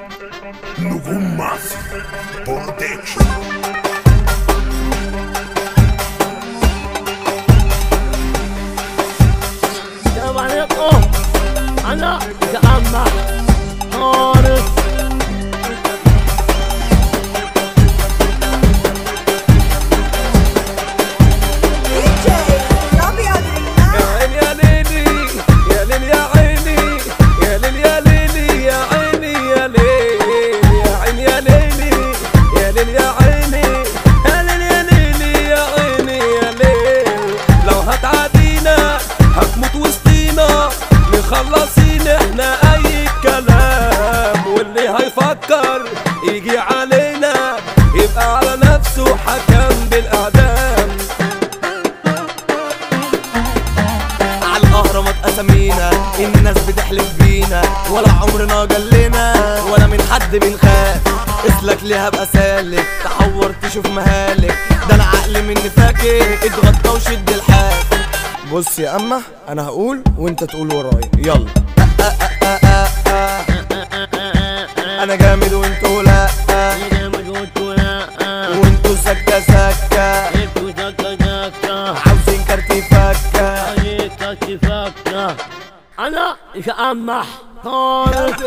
نجوم مصر برودكشن السلام عليكم انا جامع طارق DJ الابيض ريمان يا ليلي يا ليل يا عيني يا ليل يا ليلي يا عيني يا ليل يا عيني يا ليلي يا ليل يا عيني يا ليل يا ليلي يا عيني يا ليل لو هتعادينا هتموت وسطينا مخلصين احنا اي كلام واللي هيفكر يجي علينا يبقى على نفسه حكم بالاعدام على الاهرامات اسامينا الناس بتحلف بينا ولا عمرنا جلنا ولا من حد بنخاف اسلك ليها ابقى سالك تحور تشوف مهالك ده انا عقلي مني فاكر اتغطى وشد الحال بص يا اما انا هقول وانت تقول ورايا يلا انا جامد وانتوا لا وانتوا سكه سكه عاوزين كارتي فكه انا جامع طارق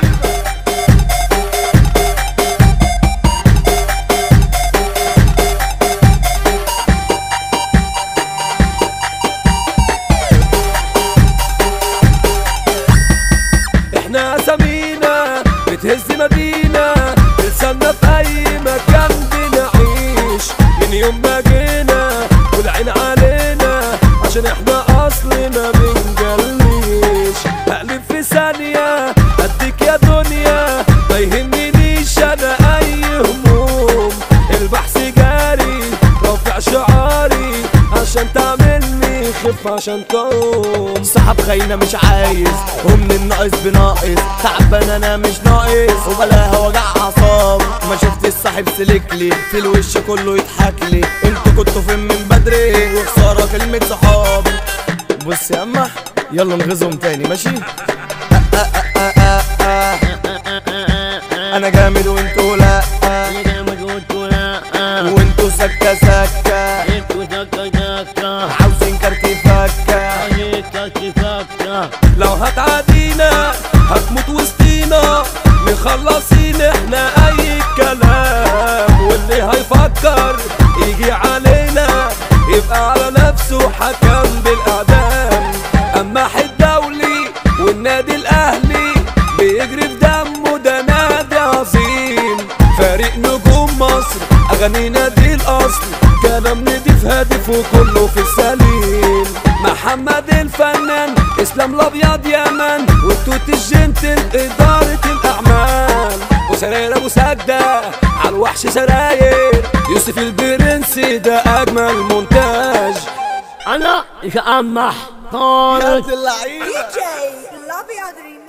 احنا اسامينا بتهز مدينة لسنا في اي مكان بنعيش من يوم ما جينا والعين علينا عشان احنا اصلنا بنجليش اقلب في ثانية اديك يا دنيا ما يهمنيش انا اي هموم البحث جاري رافع شعاري عشان تعملني خف عشان تقوم صاحب خاينة مش عايز ومن الناقص بناقص تعبان انا مش ناقص وبلاها وجع اعصاب ما شفت الصاحب سلكلي في الوش كله يضحك لي انتوا كنتوا فين من بدري وخسارة كلمة صحاب بص يا اما يلا نغزهم تاني ماشي انا جامد وانتوا لا وانتوا سكة سكة عاوزين كارتي فكة لو هتعادينا هتموت وسطينا مخلصين احنا اي كلام واللي هيفكر يجي علينا يبقى على نفسه حكم بالاعدام اما حد دولي والنادي الاهلي بيجري في دمه ده نادي عظيم فريق نجوم مصر اغانينا دي الاصل كلام نضيف هادف وكله في السليم محمد الفنان اسلام الابيض يمن والتوت الجنتل اداره الاعمال وسراير ابو سجده على الوحش سراير يوسف البرنسي ده اجمل مونتاج انا جامع طارق اللعيبه DJ الابيض ريمان